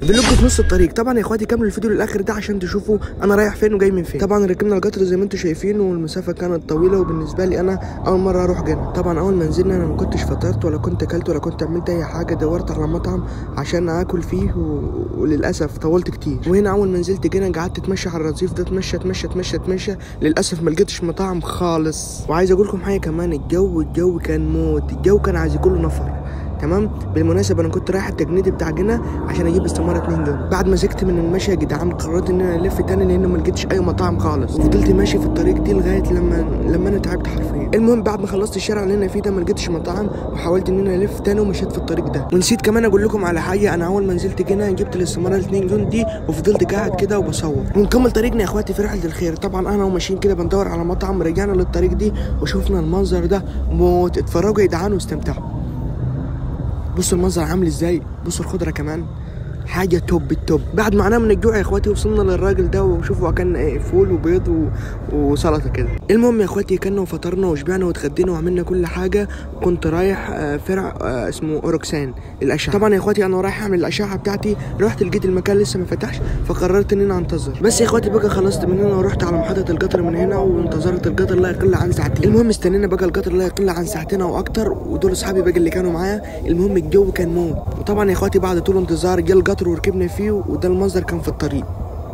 فلوج في نص الطريق طبعا يا اخواتي كملوا الفيديو للاخر ده عشان تشوفوا انا رايح فين وجاي من فين طبعا ركبنا القطر زي ما انتم شايفين والمسافه كانت طويله وبالنسبه لي انا اول مره اروح جنة طبعا اول ما نزلنا انا ما كنتش فطرت ولا كنت اكلت ولا كنت عملت اي حاجه دورت على مطعم عشان اكل فيه و... وللاسف طولت كتير وهنا اول ما نزلت جنة قعدت اتمشى على الرصيف ده اتمشى اتمشى اتمشى اتمشى للاسف ما لقيتش مطاعم خالص وعايز اقول لكم حاجه كمان الجو الجو كان موت الجو كان عايز يكون له نفر تمام بالمناسبه انا كنت رايح التجنيد بتاع جنة عشان اجيب استماره 2 جنيه بعد ما زهقت من المشي يا جدعان قررت ان انا الف تاني لان ما لقيتش اي مطاعم خالص وفضلت ماشي في الطريق دي لغايه لما لما انا تعبت حرفيا المهم بعد ما خلصت الشارع اللي انا فيه ده ما لقيتش مطاعم وحاولت ان انا الف تاني ومشيت في الطريق ده ونسيت كمان اقول لكم على حاجه انا اول ما نزلت جنة جبت الاستماره 2 جنيه دي وفضلت قاعد كده وبصور ونكمل طريقنا يا اخواتي في رحله الخير طبعا انا وماشيين كده بندور على مطعم رجعنا للطريق دي وشوفنا المنظر ده موت اتفرجوا يا جدعان واستمتعوا بصوا المنظر عامل ازاي بصوا الخضره كمان حاجه توب التوب بعد ما عنا من الجوع يا اخواتي وصلنا للراجل ده وشوفوا اكلنا ايه فول وبيض و... وسلطه كده المهم يا اخواتي كنا وفطرنا وشبعنا واتغدينا وعملنا كل حاجه وكنت رايح آه، فرع آه، اسمه اوروكسان الاشعه طبعا يا اخواتي انا رايح اعمل الاشعه بتاعتي رحت لقيت المكان لسه ما فتحش فقررت ان انا انتظر بس يا اخواتي بقى خلصت من هنا ورحت على محطه القطر من هنا وانتظرت القطر لا يقل عن ساعتين المهم استنينا بقى القطر لا يقل عن ساعتين او اكتر ودول اصحابي بقى اللي كانوا معايا المهم الجو كان موت وطبعا يا اخواتي بعد طول انتظار جه القطر وركبنا فيه وده المنظر كان في الطريق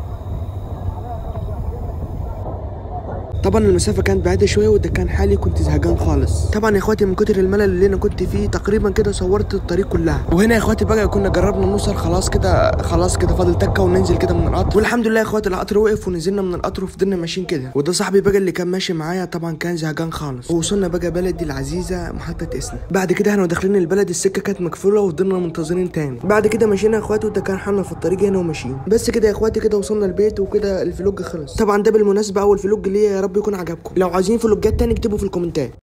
طبعا المسافة كانت بعيدة شوية وده كان حالي كنت زهقان خالص طبعا يا اخواتي من كتر الملل اللي انا كنت فيه تقريبا كده صورت الطريق كلها وهنا يا اخواتي بقى كنا جربنا نوصل خلاص كده خلاص كده فاضل تكة وننزل كده من القطر والحمد لله يا اخواتي القطر وقف ونزلنا من القطر وفضلنا ماشيين كده وده صاحبي بقى اللي كان ماشي معايا طبعا كان زهقان خالص ووصلنا بقى بلدي العزيزة محطة اسنا بعد كده احنا داخلين البلد السكة كانت مقفولة وفضلنا منتظرين تاني بعد كده مشينا يا اخواتي وده كان حالنا في الطريق هنا وماشيين بس كده يا اخواتي كده وصلنا البيت وكده الفلوج خلص طبعا ده بالمناسبة اول فلوج ليا يا رب يكون عجبكم لو عايزين فلوجات تاني اكتبوا في الكومنتات